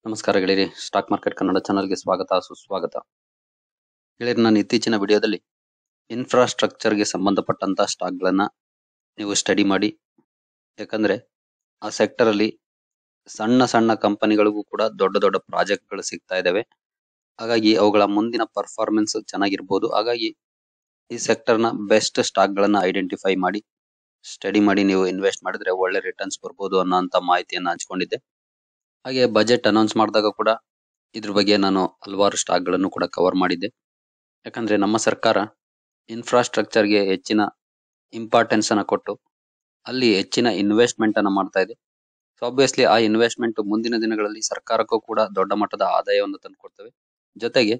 ನಮಸ್ಕಾರ ಗೆಳೆಯರಿ stock market Kannada ಚಾನಲ್ಗೆ ಸ್ವಾಗತ ಸುಸ್ವಾಗತ ಗೆಳೆಯರಿ ನಾನು ಇತ್ತೀಚಿನ ವಿಡಿಯೋದಲ್ಲಿ ಇನ್ಫ್ರಾಸ್ಟ್ರಕ್ಚರ್ಗೆ ಸಂಬಂಧಪಟ್ಟಂತ ಸ್ಟಾಕ್ಗಳನ್ನ ನೀವು ಸ್ಟಡಿ ಮಾಡಿ ಯಾಕಂದ್ರೆ ಆ ಸೆಕ್ಟರ್ ಅಲ್ಲಿ ಸಣ್ಣ ಸಣ್ಣ ಕಂಪನಿಗಳಿಗೂ ಕೂಡ ದೊಡ್ಡ ದೊಡ್ಡ ಪ್ರಾಜೆಕ್ಟ್ಗಳು ಸಿಗ್ತಾ ಇದಾವೆ ಹಾಗಾಗಿ ಅವುಗಳ ಮುಂದಿನ ಪರ್ಫಾರ್ಮೆನ್ಸ್ ಚೆನ್ನಾಗಿರ್ಬೋದು ಹಾಗಾಗಿ ಈ ಸೆಕ್ಟರ್ನ ಬೆಸ್ಟ್ ಸ್ಟಾಕ್ಗಳನ್ನ ಐಡೆಂಟಿಫೈ ಮಾಡಿ ಸ್ಟಡಿ ಮಾಡಿ ನೀವು ಇನ್ವೆಸ್ಟ್ ಮಾಡಿದ್ರೆ ಒಳ್ಳೆ ರಿಟರ್ನ್ಸ್ ಬರ್ಬೋದು ಅನ್ನೋಂಥ ಮಾಹಿತಿಯನ್ನ ಹಂಚ್ಕೊಂಡಿದ್ದೆ ಹಾಗೆ ಬಜೆಟ್ ಅನೌನ್ಸ್ ಮಾಡಿದಾಗ ಕೂಡ ಇದ್ರ ಬಗ್ಗೆ ನಾನು ಹಲವಾರು ಸ್ಟಾಕ್ ಗಳನ್ನು ಕೂಡ ಕವರ್ ಮಾಡಿದ್ದೆ ಯಾಕಂದ್ರೆ ನಮ್ಮ ಸರ್ಕಾರ ಇನ್ಫ್ರಾಸ್ಟ್ರಕ್ಚರ್ಗೆ ಹೆಚ್ಚಿನ ಇಂಪಾರ್ಟೆನ್ಸ್ ಅನ್ನ ಕೊಟ್ಟು ಅಲ್ಲಿ ಹೆಚ್ಚಿನ ಇನ್ವೆಸ್ಟ್ಮೆಂಟ್ ಅನ್ನ ಮಾಡ್ತಾ ಇದೆ ಸೊ ಆಬ್ವಿಯಸ್ಲಿ ಆ ಇನ್ವೆಸ್ಟ್ಮೆಂಟ್ ಮುಂದಿನ ದಿನಗಳಲ್ಲಿ ಸರ್ಕಾರಕ್ಕೂ ಕೂಡ ದೊಡ್ಡ ಮಟ್ಟದ ಆದಾಯವನ್ನು ತಂದುಕೊಡ್ತವೆ ಜೊತೆಗೆ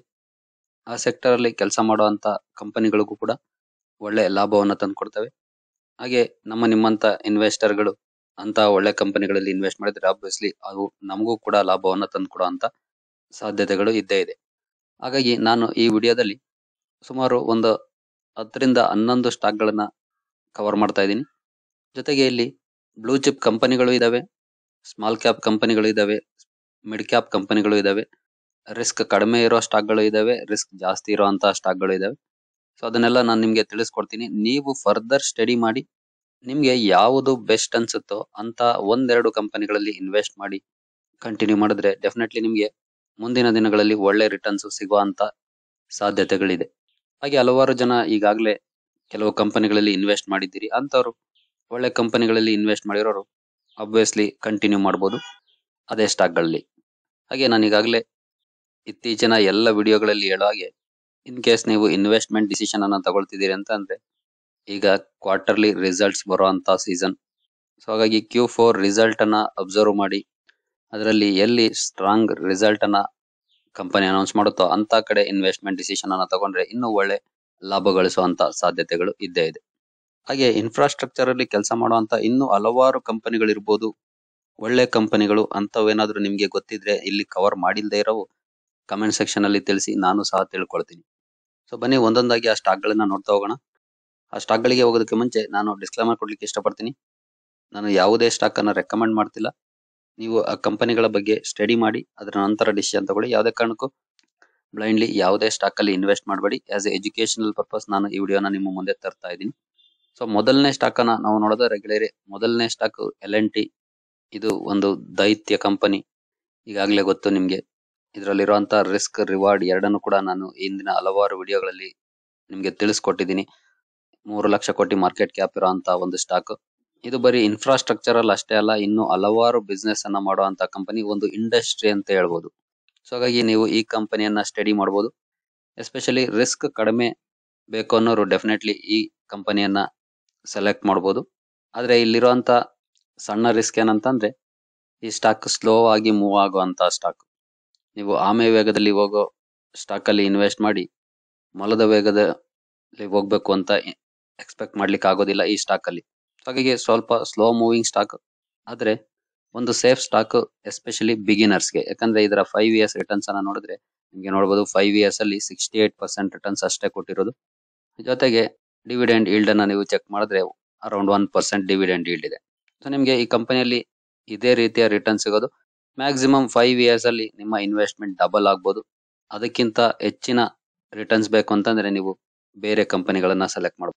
ಆ ಸೆಕ್ಟರ್ ಅಲ್ಲಿ ಕೆಲಸ ಮಾಡುವಂತ ಕಂಪನಿಗಳಿಗೂ ಕೂಡ ಒಳ್ಳೆ ಲಾಭವನ್ನು ತಂದುಕೊಡ್ತವೆ ಹಾಗೆ ನಮ್ಮ ನಿಮ್ಮಂತ ಇನ್ವೆಸ್ಟರ್ಗಳು ಅಂತ ಒಳ್ಳೆ ಕಂಪನಿಗಳಲ್ಲಿ ಇನ್ವೆಸ್ಟ್ ಮಾಡಿದ್ರೆ ಆಬ್ವಿಯಸ್ಲಿ ಅವು ನಮಗೂ ಕೂಡ ಲಾಭವನ್ನ ತಂದುಕೊಡುವಂತ ಸಾಧ್ಯತೆಗಳು ಇದ್ದೇ ಇದೆ ಹಾಗಾಗಿ ನಾನು ಈ ವಿಡಿಯೋದಲ್ಲಿ ಸುಮಾರು ಒಂದು ಹತ್ತರಿಂದ ಹನ್ನೊಂದು ಸ್ಟಾಕ್ ಗಳನ್ನ ಕವರ್ ಮಾಡ್ತಾ ಇದ್ದೀನಿ ಜೊತೆಗೆ ಇಲ್ಲಿ ಬ್ಲೂ ಚಿಪ್ ಕಂಪನಿಗಳು ಇದಾವೆ ಸ್ಮಾಲ್ ಕ್ಯಾಪ್ ಕಂಪನಿಗಳು ಇದಾವೆ ಮಿಡ್ ಕ್ಯಾಪ್ ಕಂಪನಿಗಳು ಇದಾವೆ ರಿಸ್ಕ್ ಕಡಿಮೆ ಇರೋ ಸ್ಟಾಕ್ ಗಳು ಇದಾವೆ ರಿಸ್ಕ್ ಜಾಸ್ತಿ ಇರುವಂತಹ ಸ್ಟಾಕ್ ಗಳು ಇದಾವೆ ಸೊ ಅದನ್ನೆಲ್ಲ ನಾನು ನಿಮ್ಗೆ ತಿಳಿಸ್ಕೊಡ್ತೀನಿ ನೀವು ಫರ್ದರ್ ಸ್ಟಡಿ ಮಾಡಿ ನಿಮ್ಗೆ ಯಾವುದು ಬೆಸ್ಟ್ ಅನ್ಸುತ್ತೋ ಅಂತ ಒಂದೆರಡು ಕಂಪನಿಗಳಲ್ಲಿ ಇನ್ವೆಸ್ಟ್ ಮಾಡಿ ಕಂಟಿನ್ಯೂ ಮಾಡಿದ್ರೆ ಡೆಫಿನೆಟ್ಲಿ ನಿಮ್ಗೆ ಮುಂದಿನ ದಿನಗಳಲ್ಲಿ ಒಳ್ಳೆ ರಿಟರ್ನ್ಸ್ ಸಿಗುವಂತ ಸಾಧ್ಯತೆಗಳಿದೆ ಹಾಗೆ ಹಲವಾರು ಜನ ಈಗಾಗಲೇ ಕೆಲವು ಕಂಪನಿಗಳಲ್ಲಿ ಇನ್ವೆಸ್ಟ್ ಮಾಡಿದ್ದೀರಿ ಅಂತವ್ರು ಒಳ್ಳೆ ಕಂಪನಿಗಳಲ್ಲಿ ಇನ್ವೆಸ್ಟ್ ಮಾಡಿರೋರು ಅಬ್ವಿಯಸ್ಲಿ ಕಂಟಿನ್ಯೂ ಮಾಡ್ಬೋದು ಅದೇ ಸ್ಟಾಕ್ಗಳಲ್ಲಿ ಹಾಗೆ ನಾನು ಈಗಾಗಲೇ ಇತ್ತೀಚಿನ ಎಲ್ಲ ವಿಡಿಯೋಗಳಲ್ಲಿ ಹೇಳೋ ಹಾಗೆ ಇನ್ ಕೇಸ್ ನೀವು ಇನ್ವೆಸ್ಟ್ಮೆಂಟ್ ಡಿಸಿಷನ್ ಅನ್ನ ತಗೊಳ್ತಿದ್ದೀರಿ ಅಂತ ಅಂದ್ರೆ ಈಗ ಕ್ವಾರ್ಟರ್ಲಿ ರಿಸಲ್ಟ್ಸ್ ಬರುವಂತ ಸೀಸನ್ ಸೊ ಹಾಗಾಗಿ ಕ್ಯೂ ಫೋರ್ ರಿಸಲ್ಟ್ ಅನ್ನ ಅಬ್ಸರ್ವ್ ಮಾಡಿ ಅದರಲ್ಲಿ ಎಲ್ಲಿ ಸ್ಟ್ರಾಂಗ್ ರಿಸಲ್ಟ್ ಅನ್ನ ಕಂಪನಿ ಅನೌನ್ಸ್ ಮಾಡುತ್ತೋ ಅಂತ ಕಡೆ ಇನ್ವೆಸ್ಟ್ಮೆಂಟ್ ಡಿಸಿಷನ್ ಅನ್ನ ತಗೊಂಡ್ರೆ ಇನ್ನೂ ಒಳ್ಳೆ ಲಾಭ ಗಳಿಸುವಂತ ಸಾಧ್ಯತೆಗಳು ಇದ್ದೇ ಇದೆ ಹಾಗೆ ಇನ್ಫ್ರಾಸ್ಟ್ರಕ್ಚರ್ ಅಲ್ಲಿ ಕೆಲಸ ಮಾಡುವಂತ ಇನ್ನೂ ಹಲವಾರು ಕಂಪನಿಗಳು ಇರ್ಬೋದು ಒಳ್ಳೆ ಕಂಪನಿಗಳು ಅಂತವೇನಾದ್ರೂ ನಿಮ್ಗೆ ಗೊತ್ತಿದ್ರೆ ಇಲ್ಲಿ ಕವರ್ ಮಾಡಿಲ್ದೇ ಇರೋವು ಕಮೆಂಟ್ ಸೆಕ್ಷನ್ ಅಲ್ಲಿ ತಿಳಿಸಿ ನಾನು ಸಹ ತಿಳ್ಕೊಳ್ತೀನಿ ಸೊ ಬನ್ನಿ ಒಂದೊಂದಾಗಿ ಆ ಸ್ಟಾಕ್ ಗಳನ್ನ ನೋಡ್ತಾ ಹೋಗೋಣ ಆ ಸ್ಟಾಕ್ ಗಳಿಗೆ ಹೋಗೋದಕ್ಕೆ ಮುಂಚೆ ನಾನು ಡಿಸ್ಕ್ಲೇಮರ್ ಕೊಡ್ಲಿಕ್ಕೆ ಇಷ್ಟಪಡ್ತೀನಿ ನಾನು ಯಾವುದೇ ಸ್ಟಾಕ್ ಅನ್ನ ರೆಕಮೆಂಡ್ ಮಾಡ್ತಿಲ್ಲ ನೀವು ಆ ಕಂಪನಿಗಳ ಬಗ್ಗೆ ಸ್ಟಡಿ ಮಾಡಿ ಅದರ ನಂತರ ಡಿಸಿಷನ್ ತಗೊಳ್ಳಿ ಯಾವುದೇ ಕಾರಣಕ್ಕೂ ಬ್ಲೈಂಡ್ಲಿ ಯಾವುದೇ ಸ್ಟಾಕ್ ಅಲ್ಲಿ ಇನ್ವೆಸ್ಟ್ ಮಾಡಬೇಡಿ ಆಸ್ ಎ ಎಜುಕೇಶನಲ್ ಪರ್ಪಸ್ ನಾನು ಈ ವಿಡಿಯೋನ ನಿಮ್ಮ ಮುಂದೆ ತರ್ತಾ ಇದ್ದೀನಿ ಸೊ ಮೊದಲನೇ ಸ್ಟಾಕ್ ಅನ್ನ ನಾವು ನೋಡೋದಾದ್ರೆ ಗೆಳೆಯರೆ ಮೊದಲನೇ ಸ್ಟಾಕ್ ಎಲ್ ಎನ್ ಟಿ ಇದು ಒಂದು ದೈತ್ಯ ಕಂಪನಿ ಈಗಾಗಲೇ ಗೊತ್ತು ನಿಮ್ಗೆ ಇದರಲ್ಲಿರುವಂತಹ ರಿಸ್ಕ್ ರಿವಾರ್ಡ್ ಎರಡನ್ನು ಕೂಡ ನಾನು ಇಂದಿನ ಹಲವಾರು ವಿಡಿಯೋಗಳಲ್ಲಿ ನಿಮ್ಗೆ ತಿಳಿಸ್ಕೊಟ್ಟಿದ್ದೀನಿ ಮೂರು ಲಕ್ಷ ಕೋಟಿ ಮಾರ್ಕೆಟ್ ಕ್ಯಾಪ್ ಇರುವಂತ ಒಂದು ಸ್ಟಾಕ್ ಇದು ಬರೀ ಇನ್ಫ್ರಾಸ್ಟ್ರಕ್ಚರ್ ಅಲ್ಲಿ ಅಷ್ಟೇ ಅಲ್ಲ ಇನ್ನು ಹಲವಾರು ಬಿಸ್ನೆಸ್ ಅನ್ನ ಮಾಡುವಂತ ಕಂಪನಿ ಒಂದು ಇಂಡಸ್ಟ್ರಿ ಅಂತ ಹೇಳ್ಬೋದು ಸೊ ಹಾಗಾಗಿ ನೀವು ಈ ಕಂಪನಿಯನ್ನ ಸ್ಟಡಿ ಮಾಡಬಹುದು ಎಸ್ಪೆಷಲಿ ರಿಸ್ಕ್ ಕಡಿಮೆ ಬೇಕು ಅನ್ನೋರು ಡೆಫಿನೆಟ್ಲಿ ಈ ಕಂಪನಿಯನ್ನ ಸೆಲೆಕ್ಟ್ ಮಾಡಬಹುದು ಆದ್ರೆ ಇಲ್ಲಿರುವಂತ ಸಣ್ಣ ರಿಸ್ಕ್ ಏನಂತಂದ್ರೆ ಈ ಸ್ಟಾಕ್ ಸ್ಲೋ ಆಗಿ ಮೂವ್ ಆಗುವಂತ ಸ್ಟಾಕ್ ನೀವು ಆಮೆ ವೇಗದಲ್ಲಿ ಹೋಗೋ ಸ್ಟಾಕ್ ಅಲ್ಲಿ ಇನ್ವೆಸ್ಟ್ ಮಾಡಿ ಮೊಲದ ವೇಗದಲ್ಲಿ ಹೋಗ್ಬೇಕು ಅಂತ ಎಕ್ಸ್ಪೆಕ್ಟ್ ಮಾಡ್ಲಿಕ್ಕೆ ಆಗೋದಿಲ್ಲ ಈ ಸ್ಟಾಕ್ ಅಲ್ಲಿ ಹಾಗಾಗಿ ಸ್ವಲ್ಪ ಸ್ಲೋ ಮೂವಿಂಗ್ ಸ್ಟಾಕ್ ಆದ್ರೆ ಒಂದು ಸೇಫ್ ಸ್ಟಾಕ್ ಎಸ್ಪೆಷಲಿ ಬಿಗಿನರ್ಸ್ಗೆ ಯಾಕಂದ್ರೆ ಇದರ ಫೈವ್ ಇಯರ್ಸ್ ರಿಟರ್ನ್ಸ್ ಅನ್ನ ನೋಡಿದ್ರೆ ನಿಮ್ಗೆ ನೋಡಬಹುದು ಫೈವ್ ಇಯರ್ಸ್ ಅಲ್ಲಿ ಸಿಕ್ಸ್ಟಿ ಏಟ್ ಪರ್ಸೆಂಟ್ ರಿಟರ್ನ್ಸ್ ಅಷ್ಟೇ ಕೊಟ್ಟಿರೋದು ಜೊತೆಗೆ ಡಿವಿಡೆಂಡ್ ಈಲ್ಡ್ ಅನ್ನ ನೀವು ಚೆಕ್ ಮಾಡಿದ್ರೆ around one percent dividend yield ಇದೆ ಸೊ ನಿಮ್ಗೆ ಈ ಕಂಪನಿಯಲ್ಲಿ ಇದೇ ರೀತಿಯ ರಿಟರ್ನ್ ಸಿಗೋದು ಮ್ಯಾಕ್ಸಿಮಮ್ ಫೈವ್ ಇಯರ್ಸ್ ಅಲ್ಲಿ ನಿಮ್ಮ ಇನ್ವೆಸ್ಟ್ಮೆಂಟ್ ಡಬಲ್ ಆಗ್ಬೋದು ಅದಕ್ಕಿಂತ ಹೆಚ್ಚಿನ ರಿಟರ್ನ್ಸ್ ಬೇಕು ಅಂತಂದ್ರೆ ನೀವು ಬೇರೆ ಕಂಪನಿಗಳನ್ನ ಸೆಲೆಕ್ಟ್ ಮಾಡಬಹುದು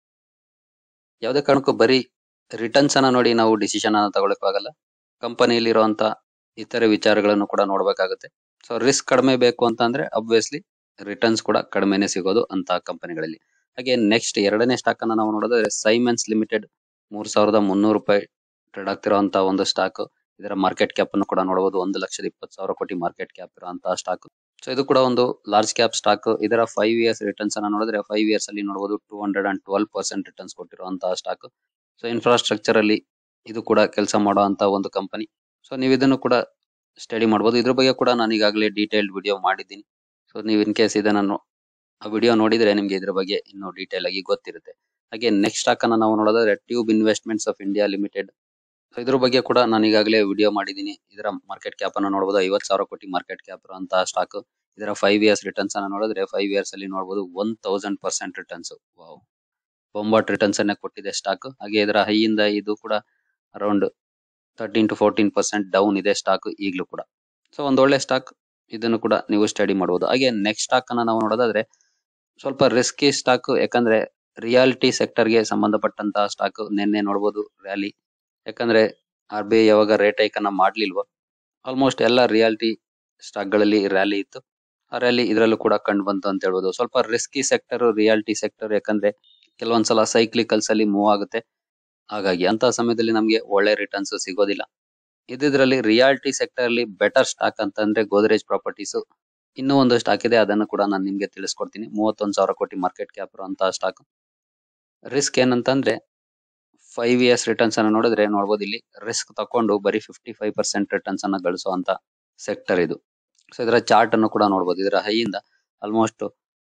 ಯಾವುದೇ ಕಾರಣಕ್ಕೂ ಬರೀ ರಿಟರ್ನ್ಸ್ ಅನ್ನ ನೋಡಿ ನಾವು ಡಿಸಿಷನ್ ಅನ್ನ ತಗೊಳಕ್ಕಾಗಲ್ಲ ಕಂಪನಿಯಲ್ಲಿ ಇರುವಂತ ಇತರೆ ವಿಚಾರಗಳನ್ನು ಕೂಡ ನೋಡ್ಬೇಕಾಗುತ್ತೆ ಸೊ ರಿಸ್ಕ್ ಕಡಿಮೆ ಬೇಕು ಅಂತಂದ್ರೆ ಅಬ್ವಿಯಸ್ಲಿ ರಿಟರ್ನ್ಸ್ ಕೂಡ ಕಡಿಮೆನೆ ಸಿಗೋದು ಅಂತ ಕಂಪನಿಗಳಲ್ಲಿ ಹಾಗೆ ನೆಕ್ಸ್ಟ್ ಎರಡನೇ ಸ್ಟಾಕ್ ಅನ್ನ ನಾವು ನೋಡೋದಾದ್ರೆ ಸೈಮೆನ್ಸ್ ಲಿಮಿಟೆಡ್ ಮೂರ್ ಸಾವಿರದ ಮುನ್ನೂರು ರೂಪಾಯಿ ಟ್ರೇಡ್ ಆಗ್ತಿರುವಂತಹ ಒಂದು ಸ್ಟಾಕ್ ಇದರ ಮಾರ್ಕೆಟ್ ಕ್ಯಾಪ್ ಅನ್ನು ಕೂಡ ನೋಡಬಹುದು ಒಂದು ಲಕ್ಷದ ಇಪ್ಪತ್ತು ಸಾವಿರ ಕೋಟಿ ಮಾರ್ಕೆಟ್ ಕ್ಯಾಪ್ ಇರುವಂತಹ ಸ್ಟಾಕ್ ಸೊ ಇದು ಕೂಡ ಒಂದು ಲಾರ್ಜ್ ಕ್ಯಾಪ್ ಸ್ಟಾಕ್ ಇದರ ಫೈವ್ ಇಯರ್ಸ್ ರಿಟರ್ನ್ಸ್ ಅನ್ನ ನೋಡಿದ್ರೆ ಫೈವ್ ಇಯರ್ಸ್ ಅಲ್ಲಿ ನೋಡಬಹುದು two hundred and twelve percent returns ಕೊಟ್ಟಿರುವಂತಹ ಸ್ಟಾಕ್ ಸೊ ಇನ್ಫ್ರಾಸ್ಟ್ರಕ್ಚರ್ ಅಲ್ಲಿ ಇದು ಕೂಡ ಕೆಲಸ ಮಾಡುವಂತ ಒಂದು ಕಂಪನಿ ಸೊ ನೀವು ಇದನ್ನು ಕೂಡ ಸ್ಟಡಿ ಮಾಡಬಹುದು ಇದ್ರ ಬಗ್ಗೆ ಕೂಡ ನಾನು ಈಗಾಗಲೇ ಡೀಟೇಲ್ಡ್ ವಿಡಿಯೋ ಮಾಡಿದ್ದೀನಿ ಸೊ ನೀವು ಇನ್ ಕೇಸ್ ಇದನ್ನು ಆ ವಿಡಿಯೋ ನೋಡಿದ್ರೆ ನಿಮ್ಗೆ ಇದ್ರ ಬಗ್ಗೆ ಇನ್ನೂ ಡೀಟೇಲ್ ಆಗಿ ಗೊತ್ತಿರುತ್ತೆ ಹಾಗೆ ನೆಕ್ಸ್ಟ್ ಸ್ಟಾಕ್ ಅನ್ನ ನಾವು ನೋಡೋದಾದ್ರೆ tube investments of India limited so ಇದ್ರ ಬಗ್ಗೆ ಕೂಡ ನಾನು ಈಗಾಗಲೇ ವಿಡಿಯೋ ಮಾಡಿದ್ದೀನಿ ಇದರ ಮಾರ್ಕೆಟ್ ಕ್ಯಾಪ್ ಅನ್ನು ನೋಡಬಹುದು ಐವತ್ತು ಸಾವಿರ ಕೋಟಿ ಮಾರ್ಕೆಟ್ ಕ್ಯಾಪ್ ಇರುವಂತಹ ಸ್ಟಾಕ್ ಇದರ ಫೈವ್ ಇಯರ್ಸ್ ರಿಟರ್ನ್ಸ್ ಅನ್ನ ನೋಡಿದ್ರೆ ಫೈವ್ ಇಯರ್ಸ್ ಅಲ್ಲಿ ನೋಡಬಹುದು one thousand percent returns wow ಬೊಂಬಾಟ್ ರಿಟರ್ನ್ಸ್ ಅನ್ನ ಕೊಟ್ಟಿದೆ ಸ್ಟಾಕ್ ಹಾಗೆ ಇದರ ಹೈ ಇಂದ ಇದು ಕೂಡ around thirteen to fourteen percent down ಇದೆ ಸ್ಟಾಕ್ ಈಗಲೂ ಕೂಡ ಸೊ ಒಂದು ಒಳ್ಳೆ ಸ್ಟಾಕ್ ಇದನ್ನು ಕೂಡ ನೀವು ಸ್ಟಡಿ ಮಾಡಬಹುದು ಹಾಗೆ ನೆಕ್ಸ್ಟ್ ಸ್ಟಾಕ್ ಅನ್ನ ನಾವು ನೋಡೋದಾದ್ರೆ ಸ್ವಲ್ಪ ರಿಸ್ಕಿ ಸ್ಟಾಕ್ ಯಾಕಂದ್ರೆ ರಿಯಾಲಿಟಿ ಸೆಕ್ಟರ್ ಗೆ ಸಂಬಂಧಪಟ್ಟಂತಹ ಸ್ಟಾಕ್ ನಿನ್ನೆ ನೋಡಬಹುದು ರ್ಯಾಲಿ ಯಾಕಂದ್ರೆ ಆರ್ ಬಿ ಐ ಯಾವಾಗ ರೇಟ್ ಹೈಕ್ ಅನ್ನ ಮಾಡ್ಲಿಲ್ವೋ ಆಲ್ಮೋಸ್ಟ್ ಎಲ್ಲ ರಿಯಾಲಿಟಿ ಸ್ಟಾಕ್ ಗಳಲ್ಲಿ ರ್ಯಾಲಿ ಇತ್ತು ಆ ರ್ಯಾಲಿ ಇದರಲ್ಲೂ ಕೂಡ ಕಂಡು ಬಂತು ಅಂತ ಹೇಳ್ಬೋದು ಸ್ವಲ್ಪ ರಿಸ್ಕಿ ಸೆಕ್ಟರ್ ರಿಯಾಲಿಟಿ ಸೆಕ್ಟರ್ ಯಾಕಂದ್ರೆ ಕೆಲವೊಂದ್ಸಲ ಸೈಕ್ಲಿಕಲ್ಸ್ ಅಲ್ಲಿ ಮೂವ್ ಆಗುತ್ತೆ ಹಾಗಾಗಿ ಅಂತ ಸಮಯದಲ್ಲಿ ನಮಗೆ ಒಳ್ಳೆ ರಿಟರ್ನ್ಸ್ ಸಿಗೋದಿಲ್ಲ ಇದ್ರಲ್ಲಿ ರಿಯಾಲಿಟಿ ಸೆಕ್ಟರ್ ಅಲ್ಲಿ ಬೆಟರ್ ಸ್ಟಾಕ್ ಅಂತಂದ್ರೆ ಗೋದ್ರೇಜ್ ಪ್ರಾಪರ್ಟೀಸ್ ಇನ್ನೂ ಒಂದು ಸ್ಟಾಕ್ ಇದೆ ಅದನ್ನು ಕೂಡ ನಾನು ನಿಮ್ಗೆ ತಿಳಿಸ್ಕೊಡ್ತೀನಿ ಮೂವತ್ತೊಂದು ಸಾವಿರ ಕೋಟಿ ಮಾರ್ಕೆಟ್ ಕ್ಯಾಪ್ ಇರುವಂತಹ ಸ್ಟಾಕ್ ರಿಸ್ಕ್ ಏನಂತಂದ್ರೆ ಫೈವ್ ಇಯರ್ಸ್ ರಿಟರ್ನ್ಸ್ ಅನ್ನ ನೋಡಿದ್ರೆ ನೋಡ್ಬೋದು ಇಲ್ಲಿ ರಿಸ್ಕ್ ತಕೊಂಡು ಬರೀ ಫಿಫ್ಟಿ ಫೈವ್ ಪರ್ಸೆಂಟ್ ರಿಟರ್ನ್ಸ್ ಅನ್ನ ಗಳಿಸುವಂತ ಸೆಕ್ಟರ್ ಇದು ಸೊ ಇದರ ಚಾರ್ಟ್ ಅನ್ನು ಕೂಡ ನೋಡ್ಬೋದು ಇದರ ಹೈಯಿಂದ ಆಲ್ಮೋಸ್ಟ್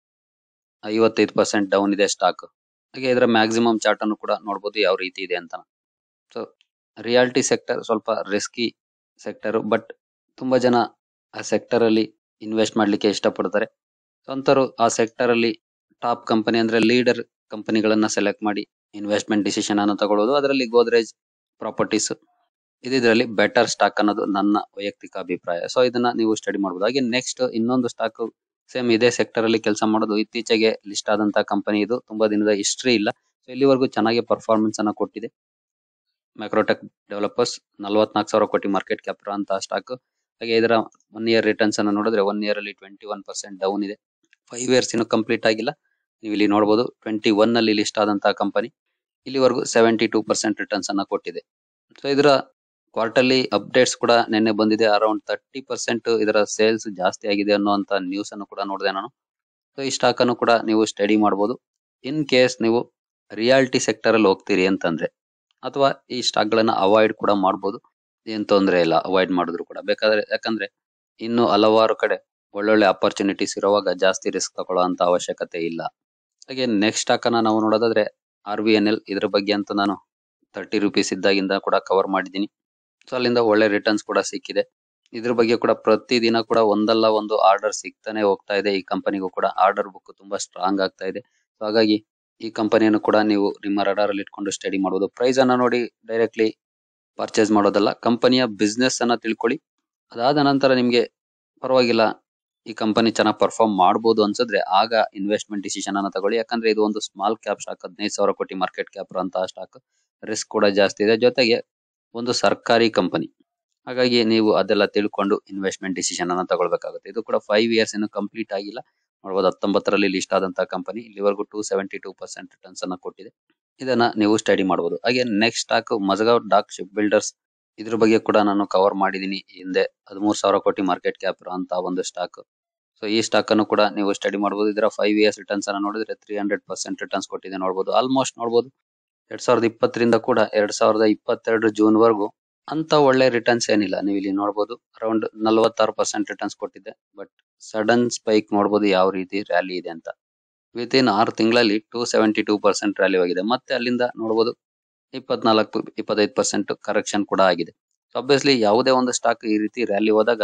ಐವತ್ತೈದು ಪರ್ಸೆಂಟ್ ಡೌನ್ ಇದೆ ಸ್ಟಾಕ್ ಹಾಗೆ ಇದರ ಮ್ಯಾಕ್ಸಿಮಮ್ ಚಾರ್ಟ್ ಅನ್ನು ಕೂಡ ನೋಡ್ಬೋದು ಯಾವ ರೀತಿ ಇದೆ ಅಂತ ಸೊ ರಿಯಾಲಿಟಿ ಸೆಕ್ಟರ್ ಸ್ವಲ್ಪ ರಿಸ್ಕಿ ಸೆಕ್ಟರ್ ಬಟ್ ತುಂಬಾ ಜನ ಆ ಸೆಕ್ಟರ್ ಅಲ್ಲಿ ಇನ್ವೆಸ್ಟ್ ಮಾಡ್ಲಿಕ್ಕೆ ಇಷ್ಟಪಡ್ತಾರೆ ಸ್ವಂತರು ಆ ಸೆಕ್ಟರ್ ಅಲ್ಲಿ ಟಾಪ್ ಕಂಪನಿ ಅಂದ್ರೆ ಲೀಡರ್ ಕಂಪನಿಗಳನ್ನ ಸೆಲೆಕ್ಟ್ ಮಾಡಿ ಇನ್ವೆಸ್ಟ್ಮೆಂಟ್ ಡಿಸಿಷನ್ ಅನ್ನು ತಗೊಳ್ಳೋದು ಅದರಲ್ಲಿ ಗೋದ್ರೇಜ್ ಪ್ರಾಪರ್ಟೀಸ್ ಇದರಲ್ಲಿ ಬೆಟರ್ ಸ್ಟಾಕ್ ಅನ್ನೋದು ನನ್ನ ವೈಯಕ್ತಿಕ ಅಭಿಪ್ರಾಯ ಸೊ ಇದನ್ನ ನೀವು ಸ್ಟಡಿ ಮಾಡಬಹುದು ಹಾಗೆ ನೆಕ್ಸ್ಟ್ ಇನ್ನೊಂದು ಸ್ಟಾಕ್ ಸೇಮ್ ಇದೇ ಸೆಕ್ಟರ್ ಅಲ್ಲಿ ಕೆಲಸ ಮಾಡೋದು ಇತ್ತೀಚೆಗೆ ಲಿಸ್ಟ್ ಆದಂತ ಕಂಪನಿ ಇದು ತುಂಬಾ ದಿನದ ಹಿಸ್ಟ್ರಿ ಇಲ್ಲ ಸೊ ಇಲ್ಲಿವರೆಗೂ ಚೆನ್ನಾಗಿ ಪರ್ಫಾರ್ಮೆನ್ಸ್ ಅನ್ನ ಕೊಟ್ಟಿದೆ ಮ್ಯಾಕ್ರೋಟೆಕ್ ಡೆವಲಪರ್ಸ್ ನಲವತ್ನಾಲ್ಕು ಸಾವಿರ ಕೋಟಿ ಮಾರ್ಕೆಟ್ ಕ್ಯಾಪ್ ಅಂತ ಸ್ಟಾಕ್ ಹಾಗೆ ಇದರ ಒನ್ ಇಯರ್ ರಿಟರ್ನ್ಸ್ ಅನ್ನು ನೋಡಿದ್ರೆ ಒನ್ ಇಯರ್ ಅಲ್ಲಿ ಟ್ವೆಂಟಿ ಒನ್ ಪರ್ಸೆಂಟ್ ಡೌನ್ ಇದೆ ಫೈವ್ ಇಯರ್ಸ್ ಇನ್ನು ಕಂಪ್ಲೀಟ್ ಆಗಿಲ್ಲ ನೀವು ಇಲ್ಲಿ ನೋಡಬಹುದು ಟ್ವೆಂಟಿ ಒನ್ ಅಲ್ಲಿ ಲಿಸ್ಟ್ ಆದಂತಹ ಕಂಪನಿ ಇಲ್ಲಿವರೆಗೂ ಸೆವೆಂಟಿ ಟೂ ಪರ್ಸೆಂಟ್ ರಿಟರ್ನ್ಸ್ ಅನ್ನ ಕೊಟ್ಟಿದೆ ಸೊ ಇದರ ಕ್ವಾರ್ಟರ್ಲಿ ಅಪ್ಡೇಟ್ಸ್ ಕೂಡ ನಿನ್ನೆ ಬಂದಿದೆ ಅರೌಂಡ್ ತರ್ಟಿ ಪರ್ಸೆಂಟ್ ಇದರ ಸೇಲ್ಸ್ ಜಾಸ್ತಿ ಆಗಿದೆ ಅನ್ನುವಂತ ನ್ಯೂಸ್ ಅನ್ನು ಕೂಡ ನೋಡಿದೆ ನಾನು ಸೊ ಈ ಸ್ಟಾಕ್ ಅನ್ನು ಕೂಡ ನೀವು ಸ್ಟಡಿ ಮಾಡಬಹುದು ಇನ್ ಕೇಸ್ ನೀವು ರಿಯಾಲಿಟಿ ಸೆಕ್ಟರ್ ಅಲ್ಲಿ ಹೋಗ್ತೀರಿ ಅಂತಂದ್ರೆ ಅಥವಾ ಈ ಸ್ಟಾಕ್ ಗಳನ್ನ ಅವಾಯ್ಡ್ ಕೂಡ ಮಾಡಬಹುದು ಏನ್ ತೊಂದರೆ ಇಲ್ಲ ಅವಾಯ್ಡ್ ಮಾಡಿದ್ರು ಕೂಡ ಬೇಕಾದ್ರೆ ಯಾಕಂದ್ರೆ ಇನ್ನು ಹಲವಾರು ಕಡೆ ಒಳ್ಳೊಳ್ಳೆ ಅಪರ್ಚುನಿಟೀಸ್ ಇರುವಾಗ ಜಾಸ್ತಿ ರಿಸ್ಕ್ ತಗೊಳ್ಳೋ ಅಂತ ಅವಶ್ಯಕತೆ ಇಲ್ಲ ಹಾಗೆ ನೆಕ್ಸ್ಟ್ ಸ್ಟಾಕ್ ಅನ್ನ ನಾವು ನೋಡೋದಾದ್ರೆ ಆರ್ ವಿ ಎನ್ ಎಲ್ ಇದ್ರ ಬಗ್ಗೆ ಅಂತ ನಾನು ತರ್ಟಿ ರುಪೀಸ್ ಇದ್ದಾಗಿಂದ ಕೂಡ ಕವರ್ ಮಾಡಿದ್ದೀನಿ ಸೊ ಅಲ್ಲಿಂದ ಒಳ್ಳೆ ರಿಟರ್ನ್ಸ್ ಕೂಡ ಸಿಕ್ಕಿದೆ ಇದ್ರ ಬಗ್ಗೆ ಕೂಡ ಪ್ರತಿದಿನ ಕೂಡ ಒಂದಲ್ಲ ಒಂದು ಆರ್ಡರ್ ಸಿಗ್ತಾನೆ ಹೋಗ್ತಾ ಇದೆ ಈ ಕಂಪನಿಗೂ ಕೂಡ ಆರ್ಡರ್ ಬುಕ್ ತುಂಬಾ ಸ್ಟ್ರಾಂಗ್ ಆಗ್ತಾ ಇದೆ ಸೊ ಹಾಗಾಗಿ ಈ ಕಂಪನಿಯನ್ನು ಕೂಡ ನೀವು ನಿಮ್ಮ ರಡಾರ್ ಅಲ್ಲಿ ಇಟ್ಕೊಂಡು ಸ್ಟಡಿ ಮಾಡಬಹುದು ಪ್ರೈಸ್ ಅನ್ನ ನೋಡಿ ಡೈರೆಕ್ಟ್ಲಿ ಪರ್ಚೇಸ್ ಮಾಡೋದಲ್ಲ ಕಂಪನಿಯ ಬಿಸ್ನೆಸ್ ಅನ್ನ ತಿಳ್ಕೊಳ್ಳಿ ಅದಾದ ನಂತರ ನಿಮ್ಗೆ ಪರವಾಗಿಲ್ಲ ಈ ಕಂಪನಿ ಚೆನ್ನಾಗಿ ಪರ್ಫಾರ್ಮ್ ಮಾಡಬಹುದು ಅನ್ಸಿದ್ರೆ ಆಗ ಇನ್ವೆಸ್ಟ್ಮೆಂಟ್ ಡಿಸಿಷನ್ ಅನ್ನ ತಗೊಳ್ಳಿ ಯಾಕಂದ್ರೆ ಇದು ಒಂದು ಸ್ಮಾಲ್ ಕ್ಯಾಪ್ ಸ್ಟಾಕ್ ಹದಿನೈದು ಸಾವಿರ ಕೋಟಿ ಮಾರ್ಕೆಟ್ ಕ್ಯಾಪ್ ಅಂತ ಸ್ಟಾಕ್ ರಿಸ್ಕ್ ಕೂಡ ಜಾಸ್ತಿ ಇದೆ ಜೊತೆಗೆ ಒಂದು ಸರ್ಕಾರಿ ಕಂಪನಿ ಹಾಗಾಗಿ ನೀವು ಅದೆಲ್ಲ ತಿಳ್ಕೊಂಡು ಇನ್ವೆಸ್ಟ್ಮೆಂಟ್ ಡಿಸಿಷನ್ ಅನ್ನ ತಗೊಳ್ಬೇಕಾಗುತ್ತೆ ಇದು ಕೂಡ ಫೈವ್ ಇಯರ್ಸ್ ಇನ್ನು ಕಂಪ್ಲೀಟ್ ಆಗಿಲ್ಲ ನೋಡಬಹುದು ಹತ್ತೊಂಬತ್ತರಲ್ಲಿ ಲಿಸ್ಟ್ ಆದಂತಹ ಕಂಪನಿ ಇಲ್ಲಿವರೆಗೂ two seventy two percent returns ಅನ್ನ ಕೊಟ್ಟಿದೆ ಇದನ್ನ ನೀವು ಸ್ಟಡಿ ಮಾಡಬಹುದು ಹಾಗೆ next stock Mazagon dock shipbuilders ಇದ್ರ ಬಗ್ಗೆ ಕೂಡ ನಾನು ಕವರ್ ಮಾಡಿದೀನಿ ಹಿಂದೆ ಹದಿಮೂರು ಸಾವಿರ ಕೋಟಿ ಮಾರ್ಕೆಟ್ ಕ್ಯಾಪ್ ಅಂತ ಒಂದು ಸ್ಟಾಕ್ ಸೊ ಈ ಸ್ಟಾಕ್ ಅನ್ನು ಕೂಡ ನೀವು ಸ್ಟಡಿ ಮಾಡಬಹುದು ಇದರ ಫೈವ್ ಇಯರ್ಸ್ ರಿಟರ್ನ್ಸ್ ಅನ್ನ ನೋಡಿದ್ರೆ ತ್ರೀ ಹಂಡ್ರೆಡ್ ಪರ್ಸೆಂಟ್ ರಿಟರ್ನ್ಸ್ ಕೊಟ್ಟಿದೆ ನೋಡಬಹುದು ಆಲ್ಮೋಸ್ಟ್ ನೋಡಬಹುದು ಎರಡ್ ಸಾವಿರದ ಇಪ್ಪತ್ತರಿಂದ ಕೂಡ ಎರಡ್ ಸಾವಿರದ ಇಪ್ಪತ್ತೆರಡು ಜೂನ್ ವರೆಗೂ ಅಂತ ಒಳ್ಳೆ ರಿಟರ್ನ್ಸ್ ಏನಿಲ್ಲ ನೀವು ಇಲ್ಲಿ ನೋಡಬಹುದು ಅರೌಂಡ್ ನಲವತ್ತಾರು ಪರ್ಸೆಂಟ್ ರಿಟರ್ನ್ಸ್ ಕೊಟ್ಟಿದೆ ಬಟ್ ಸಡನ್ ಸ್ಪೈಕ್ ನೋಡಬಹುದು ಯಾವ ರೀತಿ ರ್ಯಾಲಿ ಇದೆ ಅಂತ ವಿತ್ ಇನ್ ಆರು ತಿಂಗಳಲ್ಲಿ two seventy two percent rally ಆಗಿದೆ ಮತ್ತೆ ಅಲ್ಲಿಂದ ನೋಡಬಹುದು ಇಪ್ಪತ್ನಾಲ್ಕು ಇಪ್ಪತ್ತೈದು ಪರ್ಸೆಂಟ್ ಕರೆಕ್ಷನ್ ಕೂಡ ಆಗಿದೆ ಅಬ್ವಿಯಸ್ಲಿ ಯಾವುದೇ ಒಂದು ಸ್ಟಾಕ್ ಈ ರೀತಿ ರ್ಯಾಲಿ ಹೋದಾಗ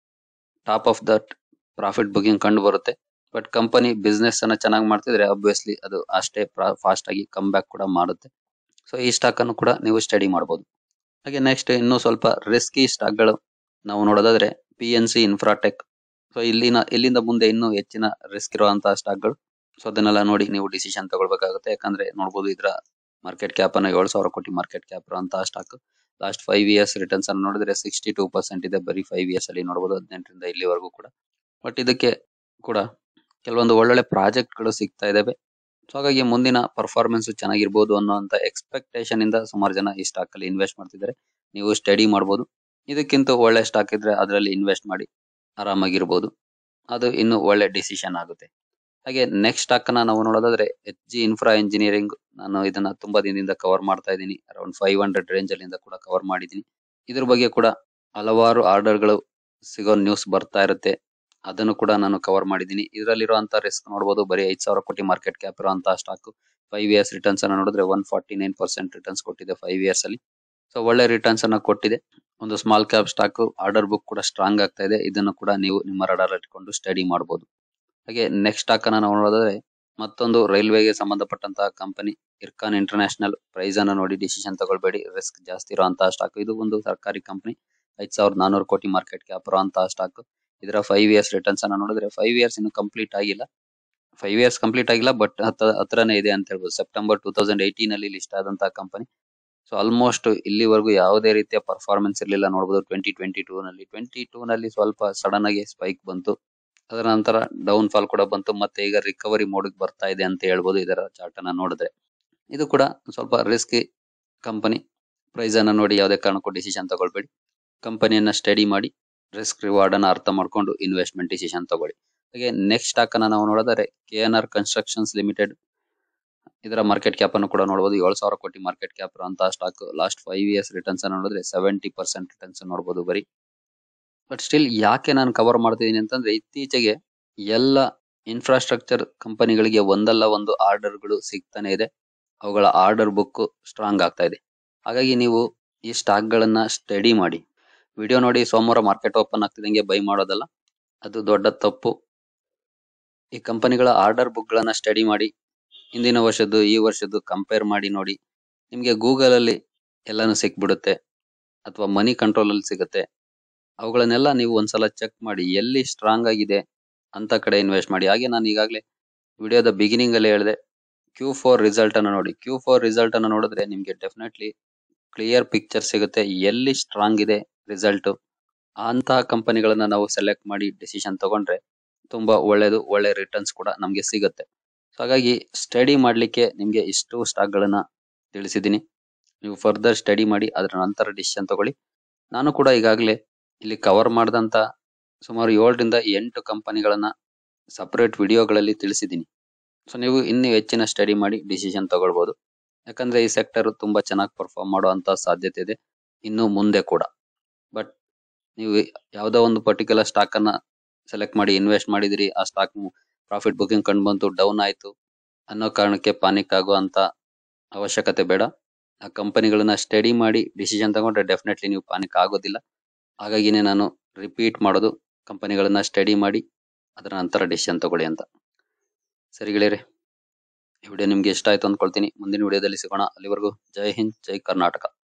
top of that profit booking ಕಂಡು ಬರುತ್ತೆ ಬಟ್ ಕಂಪನಿ ಬಿಸ್ನೆಸ್ ಅನ್ನ ಚೆನ್ನಾಗಿ ಮಾಡ್ತಿದ್ರೆ ಅಬ್ವಿಯಸ್ಲಿ ಅದು ಅಷ್ಟೇ ಫಾಸ್ಟ್ ಆಗಿ ಕಮ್ ಬ್ಯಾಕ್ ಕೂಡ ಮಾಡುತ್ತೆ ಸೊ ಈ ಸ್ಟಾಕ್ ಅನ್ನು ಕೂಡ ನೀವು ಸ್ಟಡಿ ಮಾಡಬಹುದು ಹಾಗೆ ನೆಕ್ಸ್ಟ್ ಇನ್ನು ಸ್ವಲ್ಪ ರಿಸ್ಕಿ ಸ್ಟಾಕ್ ಗಳು ನಾವು ನೋಡೋದಾದ್ರೆ P N C infratech so ಇಲ್ಲಿನ ಇಲ್ಲಿಂದ ಮುಂದೆ ಇನ್ನೂ ಹೆಚ್ಚಿನ ರಿಸ್ಕ್ ಇರುವಂತಹ ಸ್ಟಾಕ್ ಗಳು ಸೊ ಅದನ್ನೆಲ್ಲ ನೋಡಿ ನೀವು ಡಿಸಿಷನ್ ತಗೊಳ್ಬೇಕಾಗುತ್ತೆ ಯಾಕಂದ್ರೆ ನೋಡಬಹುದು ಇದರ ಮಾರ್ಕೆಟ್ ಕ್ಯಾಪ್ ಅನ್ನ ಏಳು ಸಾವಿರ ಕೋಟಿ ಮಾರ್ಕೆಟ್ ಕ್ಯಾಪ್ ಇರುವಂತಹ stock last five years returns ಅನ್ನು ನೋಡಿದ್ರೆ ಸಿಕ್ಸ್ಟಿ ಟೂ ಪರ್ಸೆಂಟ್ ಇದೆ ಬರೀ ಫೈವ್ ಇಯರ್ಸ್ ಅಲ್ಲಿ ನೋಡಬಹುದು ಹದಿನೆಂಟರಿಂದ ಇಲ್ಲಿವರೆಗೂ ಕೂಡ ಬಟ್ ಇದಕ್ಕೆ ಕೂಡ ಕೆಲವೊಂದು ಒಳ್ಳೊಳ್ಳೆ ಪ್ರಾಜೆಕ್ಟ್ ಗಳು ಸಿಗ್ತಾ ಇದಾವೆ ಸೊ ಹಾಗಾಗಿ ಮುಂದಿನ ಪರ್ಫಾರ್ಮೆನ್ಸ್ ಚೆನ್ನಾಗಿರ್ಬೋದು ಅನ್ನೋಂತ ಎಕ್ಸ್ಪೆಕ್ಟೇಷನ್ ಇಂದ ಸುಮಾರು ಜನ ಈ ಸ್ಟಾಕ್ ಅಲ್ಲಿ ಇನ್ವೆಸ್ಟ್ ಮಾಡ್ತಿದ್ದಾರೆ ನೀವು ಸ್ಟಡಿ ಮಾಡಬಹುದು ಇದಕ್ಕಿಂತ ಒಳ್ಳೆ ಸ್ಟಾಕ್ ಇದ್ರೆ ಅದರಲ್ಲಿ ಇನ್ವೆಸ್ಟ್ ಮಾಡಿ ಆರಾಮಾಗಿರ್ಬೋದು ಅದು ಇನ್ನು ಒಳ್ಳೆ ಡಿಸಿಷನ್ ಆಗುತ್ತೆ ಹಾಗೆ ನೆಕ್ಸ್ಟ್ ಸ್ಟಾಕ್ ಅನ್ನ ನಾವು ನೋಡೋದಾದ್ರೆ ಎಚ್ ಜಿ ಇನ್ಫ್ರಾ ಇಂಜಿನಿಯರಿಂಗ್ ನಾನು ಇದನ್ನ ತುಂಬಾ ದಿನದಿಂದ ಕವರ್ ಮಾಡ್ತಾ ಇದ್ದೀನಿ ಅರೌಂಡ್ ಫೈವ್ ಹಂಡ್ರೆಡ್ ರೇಂಜ್ ಅಲ್ಲಿಂದ ಕೂಡ ಕವರ್ ಮಾಡಿದ್ದೀನಿ ಇದ್ರ ಬಗ್ಗೆ ಕೂಡ ಹಲವಾರು ಆರ್ಡರ್ ಗಳು ಸಿಗೋ ನ್ಯೂಸ್ ಬರ್ತಾ ಇರುತ್ತೆ ಅದನ್ನು ಕೂಡ ನಾನು ಕವರ್ ಮಾಡಿದ್ದೀನಿ ಇದರಲ್ಲಿರುವಂತ ರಿಸ್ಕ್ ನೋಡಬಹುದು ಬರೀ ಐದ್ ಸಾವಿರ ಕೋಟಿ ಮಾರ್ಕೆಟ್ ಕ್ಯಾಪ್ ಇರುವಂತಹ ಸ್ಟಾಕ್ ಫೈವ್ ಇಯರ್ಸ್ ರಿಟರ್ನ್ಸ್ ಅನ್ನ ನೋಡಿದ್ರೆ one forty nine percent returns ಕೊಟ್ಟಿದೆ ಫೈವ್ ಇಯರ್ಸ್ ಅಲ್ಲಿ ಸೊ ಒಳ್ಳೆ ರಿಟರ್ನ್ಸ್ ಅನ್ನ ಕೊಟ್ಟಿದೆ ಒಂದು small cap stock order book ಕೂಡ ಸ್ಟ್ರಾಂಗ್ ಆಗ್ತಾ ಇದೆ ಇದನ್ನು ಕೂಡ ನೀವು ನಿಮ್ಮ ರಡಾರ್ ಇಟ್ಕೊಂಡು ಸ್ಟಡಿ ಮಾಡಬಹುದು ಹಾಗೆ ನೆಕ್ಸ್ಟ್ ಸ್ಟಾಕ್ ಅನ್ನ ನಾವು ನೋಡೋದಾದ್ರೆ ಮತ್ತೊಂದು ರೈಲ್ವೆಗೆ ಸಂಬಂಧಪಟ್ಟಂತಹ ಕಂಪನಿ ಇರ್ಕಾನ್ ಇಂಟರ್ನ್ಯಾಷನಲ್ ಪ್ರೈಸ್ ಅನ್ನ ನೋಡಿ ಡಿಸಿಷನ್ ತಗೊಳ್ಬೇಡಿ ರಿಸ್ಕ್ ಜಾಸ್ತಿ ಇರುವಂತಹ ಸ್ಟಾಕ್ ಇದು ಒಂದು ಸರ್ಕಾರಿ ಕಂಪನಿ ಐದ್ ಸಾವಿರದ ನಾನೂರು ಕೋಟಿ ಮಾರ್ಕೆಟ್ ಕ್ಯಾಪ್ ಅಂತ ಸ್ಟಾಕ್ ಇದರ ಫೈವ್ ಇಯರ್ಸ್ ರಿಟರ್ನ್ಸ್ ಅನ್ನ ನೋಡಿದ್ರೆ ಫೈವ್ ಇಯರ್ಸ್ ಇನ್ನು ಕಂಪ್ಲೀಟ್ ಆಗಿಲ್ಲ ಫೈವ್ ಇಯರ್ಸ್ ಕಂಪ್ಲೀಟ್ ಆಗಿಲ್ಲ ಬಟ್ ಹತ್ತ ಹತ್ರನೇ ಇದೆ ಅಂತ ಹೇಳ್ಬೋದು ಸೆಪ್ಟೆಂಬರ್ ಟೂ ತೌಸಂಡ್ ಏಯ್ಟೀನ್ ಅಲ್ಲಿ ಲಿಸ್ಟ್ ಆದಂತಹ ಕಂಪನಿ ಸೊ ಆಲ್ಮೋಸ್ಟ್ ಇಲ್ಲಿವರೆಗೂ ಯಾವುದೇ ರೀತಿಯ ಪರ್ಫಾರ್ಮೆನ್ಸ್ ಇರಲಿಲ್ಲ ನೋಡಬಹುದು ಟ್ವೆಂಟಿ ಟ್ವೆಂಟಿ ಟೂ ನಲ್ಲಿ ಟ್ವೆಂಟಿ ಟೂ ನಲ್ಲಿ ಸ್ವಲ್ಪ ಸಡನ್ ಆಗಿ ಸ್ಪೈಕ್ ಬಂತು ಅದರ ನಂತರ ಡೌನ್ ಫಾಲ್ ಕೂಡ ಬಂತು ಮತ್ತೆ ಈಗ ರಿಕವರಿ ಮೋಡ್ಗೆ ಬರ್ತಾ ಇದೆ ಅಂತ ಹೇಳ್ಬೋದು ಇದರ ಚಾರ್ಟ್ ಅನ್ನ ನೋಡಿದ್ರೆ ಇದು ಕೂಡ ಸ್ವಲ್ಪ ರಿಸ್ಕಿ ಕಂಪನಿ ಪ್ರೈಸ್ ಅನ್ನ ನೋಡಿ ಯಾವುದೇ ಕಾರಣಕ್ಕೂ ಡಿಸಿಷನ್ ತಗೊಳ್ಬೇಡಿ ಕಂಪನಿಯನ್ನ ಸ್ಟಡಿ ಮಾಡಿ ರಿಸ್ಕ್ ರಿವಾರ್ಡ್ ಅನ್ನ ಅರ್ಥ ಮಾಡ್ಕೊಂಡು ಇನ್ವೆಸ್ಟ್ಮೆಂಟ್ ಡಿಸಿಷನ್ ತಗೊಳ್ಳಿ ಹಾಗೆ ನೆಕ್ಸ್ಟ್ ಸ್ಟಾಕ್ ಅನ್ನ ನಾವು ನೋಡಿದರೆ K N R constructions limited ಇದರ ಮಾರ್ಕೆಟ್ ಕ್ಯಾಪ್ ಅನ್ನು ಕೂಡ ನೋಡಬಹುದು ಏಳು ಸಾವಿರ ಕೋಟಿ ಮಾರ್ಕೆಟ್ ಕ್ಯಾಪ್ ಅಂತ stock last five years returns ಅನ್ನು ನೋಡಿದ್ರೆ ಸೆವೆಂಟಿ ಪರ್ಸೆಂಟ್ ರಿಟರ್ನ್ಸ್ ನೋಡಬಹುದು ಬರೀ ಬಟ್ ಸ್ಟಿಲ್ ಯಾಕೆ ನಾನು ಕವರ್ ಮಾಡ್ತಿದ್ದೀನಿ ಅಂತಂದ್ರೆ ಇತ್ತೀಚೆಗೆ ಎಲ್ಲ ಇನ್ಫ್ರಾಸ್ಟ್ರಕ್ಚರ್ ಕಂಪನಿಗಳಿಗೆ ಒಂದಲ್ಲ ಒಂದು ಆರ್ಡರ್ ಗಳು ಸಿಗ್ತಾನೆ ಇದೆ ಅವುಗಳ ಆರ್ಡರ್ ಬುಕ್ ಸ್ಟ್ರಾಂಗ್ ಆಗ್ತಾ ಇದೆ ಹಾಗಾಗಿ ನೀವು ಈ ಸ್ಟಾಕ್ ಗಳನ್ನ ಸ್ಟಡಿ ಮಾಡಿ ವಿಡಿಯೋ ನೋಡಿ ಸೋಮವಾರ ಮಾರ್ಕೆಟ್ ಓಪನ್ ಆಗ್ತಿದಂಗೆ ಬೈ ಮಾಡೋದಲ್ಲ ಅದು ದೊಡ್ಡ ತಪ್ಪು ಈ ಕಂಪನಿಗಳ ಆರ್ಡರ್ ಬುಕ್ ಗಳನ್ನ ಸ್ಟಡಿ ಮಾಡಿ ಹಿಂದಿನ ವರ್ಷದ್ದು ಈ ವರ್ಷದ್ದು ಕಂಪೇರ್ ಮಾಡಿ ನೋಡಿ ನಿಮ್ಗೆ ಗೂಗಲ್ ಅಲ್ಲಿ ಎಲ್ಲಾನು ಸಿಕ್ಬಿಡುತ್ತೆ ಅಥವಾ ಮನಿ ಕಂಟ್ರೋಲ್ ಅಲ್ಲಿ ಸಿಗುತ್ತೆ ಅವುಗಳನ್ನೆಲ್ಲ ನೀವು ಒಂದ್ಸಲ ಚೆಕ್ ಮಾಡಿ ಎಲ್ಲಿ ಸ್ಟ್ರಾಂಗ್ ಆಗಿದೆ ಅಂತ ಕಡೆ ಇನ್ವೆಸ್ಟ್ ಮಾಡಿ ಹಾಗೆ ನಾನು ಈಗಾಗಲೇ ವಿಡಿಯೋದ ಬಿಗಿನಿಂಗ್ ಅಲ್ಲಿ ಹೇಳಿದೆ ಕ್ಯೂ ಫೋರ್ ರಿಸಲ್ಟ್ ಅನ್ನ ನೋಡಿ ಕ್ಯೂ ಫೋರ್ ರಿಸಲ್ಟ್ ಅನ್ನ ನೋಡಿದ್ರೆ ನಿಮ್ಗೆ ಡೆಫಿನೆಟ್ಲಿ ಕ್ಲಿಯರ್ ಪಿಕ್ಚರ್ ಸಿಗುತ್ತೆ ಎಲ್ಲಿ ಸ್ಟ್ರಾಂಗ್ ಇದೆ ರಿಸಲ್ಟ್ ಅಂತಹ ಕಂಪನಿಗಳನ್ನ ನಾವು ಸೆಲೆಕ್ಟ್ ಮಾಡಿ ಡಿಸಿಷನ್ ತಗೊಂಡ್ರೆ ತುಂಬಾ ಒಳ್ಳೇದು ಒಳ್ಳೆ ರಿಟರ್ನ್ಸ್ ಕೂಡ ನಮ್ಗೆ ಸಿಗುತ್ತೆ ಸೊ ಹಾಗಾಗಿ ಸ್ಟಡಿ ಮಾಡ್ಲಿಕ್ಕೆ ನಿಮ್ಗೆ ಇಷ್ಟು ಸ್ಟಾಕ್ ಗಳನ್ನ ತಿಳಿಸಿದ್ದೀನಿ ನೀವು ಫರ್ದರ್ ಸ್ಟಡಿ ಮಾಡಿ ಅದರ ನಂತರ ಡಿಸಿಷನ್ ತಗೊಳ್ಳಿ ನಾನು ಕೂಡ ಈಗಾಗಲೇ ಇಲ್ಲಿ ಕವರ್ ಮಾಡಿದಂತ ಸುಮಾರು ಏಳರಿಂದ ಎಂಟು ಕಂಪನಿಗಳನ್ನ ಸಪರೇಟ್ ವಿಡಿಯೋಗಳಲ್ಲಿ ತಿಳಿಸಿದ್ದೀನಿ ಸೊ ನೀವು ಇನ್ನೂ ಹೆಚ್ಚಿನ ಸ್ಟಡಿ ಮಾಡಿ ಡಿಸಿಷನ್ ತಗೊಳ್ಬಹುದು ಯಾಕಂದ್ರೆ ಈ ಸೆಕ್ಟರ್ ತುಂಬಾ ಚೆನ್ನಾಗಿ ಪರ್ಫಾರ್ಮ್ ಮಾಡುವಂತ ಸಾಧ್ಯತೆ ಇದೆ ಇನ್ನು ಮುಂದೆ ಕೂಡ ಬಟ್ ನೀವು ಯಾವ್ದೋ ಒಂದು ಪರ್ಟಿಕ್ಯುಲರ್ ಸ್ಟಾಕ್ ಅನ್ನ ಸೆಲೆಕ್ಟ್ ಮಾಡಿ ಇನ್ವೆಸ್ಟ್ ಮಾಡಿದಿರಿ ಆ ಸ್ಟಾಕ್ ಪ್ರಾಫಿಟ್ ಬುಕಿಂಗ್ ಕಂಡು ಬಂತು ಡೌನ್ ಆಯ್ತು ಅನ್ನೋ ಕಾರಣಕ್ಕೆ ಪಾನಿಕ್ ಆಗುವಂತ ಅವಶ್ಯಕತೆ ಬೇಡ ಆ ಕಂಪನಿಗಳನ್ನ ಸ್ಟಡಿ ಮಾಡಿ ಡಿಸಿಷನ್ ತಗೊಂಡ್ರೆ ಡೆಫಿನೆಟ್ಲಿ ನೀವು ಪಾನಿಕ್ ಆಗೋದಿಲ್ಲ ಹಾಗಾಗಿನೇ ನಾನು ರಿಪೀಟ್ ಮಾಡೋದು ಕಂಪನಿಗಳನ್ನ ಸ್ಟಡಿ ಮಾಡಿ ಅದರ ನಂತರ ಡಿಸಿಷನ್ ತಗೊಳ್ಳಿ ಅಂತ ಸರಿ ಗೆಳೆಯರೆ ಈ ವಿಡಿಯೋ ನಿಮ್ಗೆ ಇಷ್ಟ ಆಯ್ತು ಅಂದ್ಕೊಳ್ತೀನಿ ಮುಂದಿನ ವಿಡಿಯೋದಲ್ಲಿ ಸಿಗೋಣ ಅಲ್ಲಿವರೆಗೂ ಜೈ ಹಿಂದ್ ಜೈ ಕರ್ನಾಟಕ